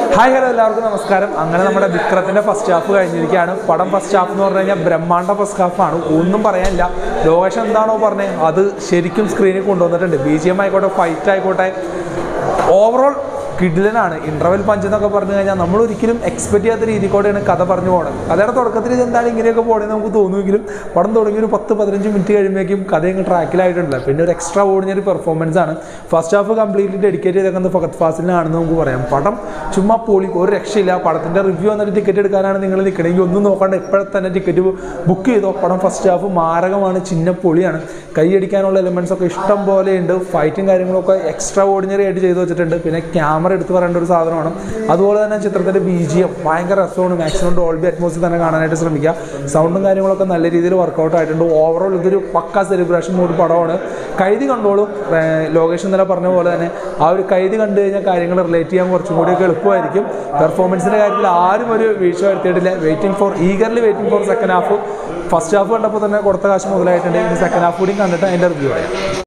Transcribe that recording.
hi hello എല്ലാവർക്കും നമസ്കാരം അങ്ങനെ നമ്മുടെ വിക്രത്തിന്റെ ഫസ്റ്റ് ഹാഫ് കഴിഞ്ഞിരിക്കുകയാണ് പടം ഫസ്റ്റ് ഹാഫ് എന്ന് പറഞ്ഞു കഴിഞ്ഞാൽ ബ്രഹ്മാണ്ഡ ഫസ്റ്റ് ഹാഫാണ് ഒന്നും പറയാനില്ല ലോകേഷ് എന്താണോ പറഞ്ഞത് അത് ശരിക്കും സ്ക്രീനിൽ കൊണ്ടുവന്നിട്ടുണ്ട് ബി ജി എം ആയിക്കോട്ടെ ഫൈറ്റ് ആയിക്കോട്ടെ ഓവറോൾ കിഡിലനാണ് ഇന്റർവെൽ പഞ്ച് എന്നൊക്കെ പറഞ്ഞു കഴിഞ്ഞാൽ നമ്മൾ ഒരിക്കലും എക്സ്പെക്ട് ചെയ്യാത്ത രീതിക്കോടെയാണ് കഥ പറഞ്ഞു പോകുന്നത് കഥയുടെ തുടക്കത്തിൽ ഇതെന്താണ് ഇങ്ങനെയൊക്കെ പോകണമെന്ന് നമുക്ക് തോന്നുമെങ്കിലും പടം തുടങ്ങി ഒരു പത്ത് പതിനഞ്ച് മിനിറ്റ് കഴിയുമ്പോഴേക്കും കഥ ഇങ്ങ് ട്രാക്കിലായിട്ടുണ്ട് പിന്നെ ഒരു എക്സ്ട്രാ ഓർഡിനറി പെർഫോമൻസ് ആണ് ഫസ്റ്റ് ഹാഫ് കംപ്ലീറ്റ്ലി ഡെഡിക്കേറ്റ് ചെയ്തേക്കുന്നത് ഫഹദ് ഫാസിലിനാണെന്ന് നമുക്ക് പറയാം പടം ചുമ്മാ പൊളി ഒരു രക്ഷയില്ല പടത്തിൻ്റെ റിവ്യൂ വന്നിട്ട് ടിക്കറ്റ് എടുക്കാനാണ് നിങ്ങൾ നിൽക്കണമെങ്കിൽ ഒന്നും നോക്കാണ്ട് ഇപ്പോഴെ തന്നെ ടിക്കറ്റ് ബുക്ക് ചെയ്തോ പടം ഫസ്റ്റ് ഹാഫ് മാരകമാണ് ചിന്ന പൊളിയാണ് കൈയടിക്കാനുള്ള എലിമെൻസ് ഒക്കെ ഇഷ്ടം പോലെ ഉണ്ട് ഫൈറ്റും കാര്യങ്ങളൊക്കെ എക്സ്ട്രാ ഓർഡിനറി ആയിട്ട് ചെയ്തു വെച്ചിട്ടുണ്ട് പിന്നെ ക്യാമറ എടുത്ത് പറയേണ്ട ഒരു സാധനമാണ് അതുപോലെ തന്നെ ചിത്രത്തിൻ്റെ ബി ജി എം ഭയങ്കര രസമാണ് മാക്സിമം ഡോൾബി അറ്റ്മോസ്ഫിയർ തന്നെ കാണാനായിട്ട് ശ്രമിക്കുക സൗണ്ടും കാര്യങ്ങളൊക്കെ നല്ല രീതിയിൽ വർക്കൗട്ട് ആയിട്ടുണ്ട് ഓവറോൾ ഇതൊരു പക്ക സെലിബ്രേഷൻ മൂഡ് പടമാണ് കൈതി കണ്ടോളും ലോകേഷ് ഇന്നലെ പറഞ്ഞ പോലെ തന്നെ ആ ഒരു കൈതി കണ്ടു കഴിഞ്ഞാൽ കാര്യങ്ങൾ റിലേറ്റ് ചെയ്യാൻ കുറച്ചും കൂടിയൊക്കെ എളുപ്പമായിരിക്കും പെർഫോമൻസിൻ്റെ കാര്യത്തിൽ ആരും ഒരു വീഴ്ച വരുത്തിയിട്ടില്ല waiting for eagerly waiting for second half first half കണ്ടപ്പോൾ തന്നെ കൊടുത്ത കാശ് മുതലായിട്ടുണ്ട് ഇനി സെക്കൻഡ് ഹാഫ് കൂടി കണ്ടിട്ട് അതിൻ്റെ റിവ്യൂ പറയാം